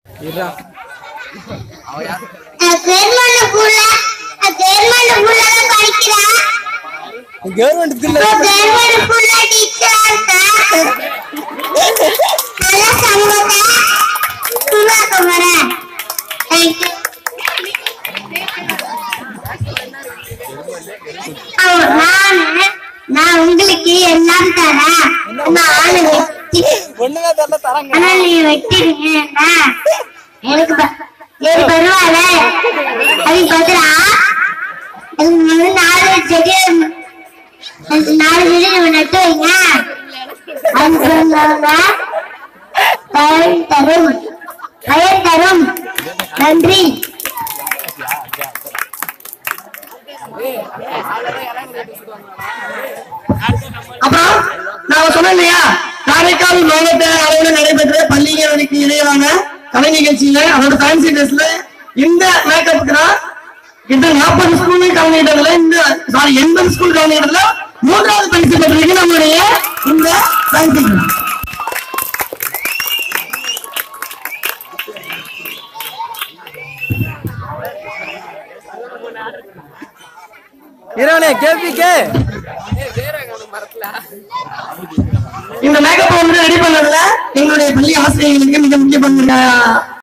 government ஸ்கூல்ல government ஸ்கூல்ல தான் படிக்கிறேன் கவர்மெண்ட் ஸ்கூல்ல கவர்மெண்ட் ஸ்கூல்ல டீச்சரா இருக்கேன் நல்ல சமூகத்தை உருவாக்க போறேன் தேங்க்யூ நானு நான் உங்களுக்கு எல்லாம் தரேன் நானு வெட்டி ஒண்ணுமே தெரியல தரங்க ஆனா நீ வெட்டிடுங்க எனக்கு ப- சரி பரவாயில்ல அதுக்கு பதிலா அதுக்கு முதல்ல நாலு செடி அதுக்கு நாலு செடி நம்ம நட்டு வைங்க அதுக்கு வந்தவங்க பயன் தரும் பயன் தரும் நன்றி அப்புறம் நான் சொன்னேன் இல்லையா காரைக்கால் மாவட்ட அளவில் நடைபெற்ற பள்ளிகளுக்கு இடையிலான கலை நிகழ்ச்சியில அதோட ஃபேன்சி ட்ரெஸ்ல இந்த மேக்கப்புக்கு தான் இந்த நாற்பது ஸ்கூல் கலந்துகிட்டதுல இந்த சாரி எண்பது ஸ்கூல் கலந்துகிட்டதுல மூன்றாவது பரிசு பெற்றிருக்கு நம்மளுடைய இந்த ஃபேன்சி இரவனே கேபி கே இந்த மேக்கப் வந்து ரெடி பண்ணதுல எங்களுடைய பள்ளி ஆசிரியர்களுக்கு மிக முக்கிய பங்கு